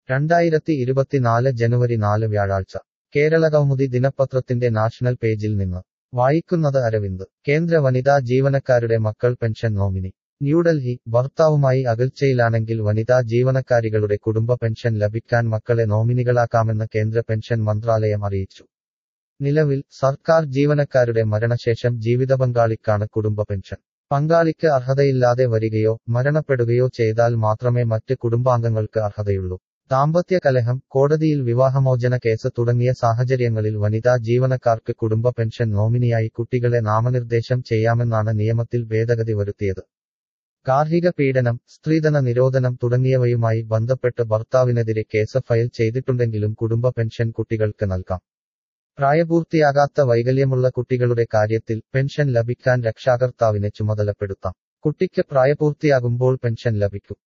രണ്ടായിരത്തി ഇരുപത്തിനാല് ജനുവരി നാല് വ്യാഴാഴ്ച കേരള കൗമുദി ദിനപത്രത്തിന്റെ നാഷണൽ പേജിൽ നിന്ന് വായിക്കുന്നത് അരവിന്ദ് കേന്ദ്ര വനിതാ ജീവനക്കാരുടെ മക്കൾ പെൻഷൻ നോമിനി ന്യൂഡൽഹി ഭർത്താവുമായി അകൽച്ചയിലാണെങ്കിൽ വനിതാ ജീവനക്കാരികളുടെ കുടുംബ പെൻഷൻ ലഭിക്കാൻ മക്കളെ നോമിനികളാക്കാമെന്ന് കേന്ദ്ര പെൻഷൻ മന്ത്രാലയം അറിയിച്ചു നിലവിൽ സർക്കാർ ജീവനക്കാരുടെ മരണശേഷം ജീവിതപങ്കാളിക്കാണ് കുടുംബ പെൻഷൻ പങ്കാളിക്ക് അർഹതയില്ലാതെ വരികയോ മരണപ്പെടുകയോ ചെയ്താൽ മാത്രമേ മറ്റ് കുടുംബാംഗങ്ങൾക്ക് അർഹതയുള്ളൂ ദാമ്പത്യ കലഹം കോടതിയിൽ വിവാഹമോചന കേസ് തുടങ്ങിയ സാഹചര്യങ്ങളിൽ വനിതാ ജീവനക്കാർക്ക് കുടുംബ പെൻഷൻ നോമിനിയായി കുട്ടികളെ നാമനിർദ്ദേശം ചെയ്യാമെന്നാണ് നിയമത്തിൽ ഭേദഗതി വരുത്തിയത് ഗാർഹിക പീഡനം സ്ത്രീധന നിരോധനം തുടങ്ങിയവയുമായി ബന്ധപ്പെട്ട് ഭർത്താവിനെതിരെ കേസ് ഫയൽ ചെയ്തിട്ടുണ്ടെങ്കിലും കുടുംബ പെൻഷൻ കുട്ടികൾക്ക് നൽകാം പ്രായപൂർത്തിയാകാത്ത വൈകല്യമുള്ള കുട്ടികളുടെ കാര്യത്തിൽ പെൻഷൻ ലഭിക്കാൻ രക്ഷാകർത്താവിനെ ചുമതലപ്പെടുത്താം കുട്ടിക്ക് പ്രായപൂർത്തിയാകുമ്പോൾ പെൻഷൻ ലഭിക്കും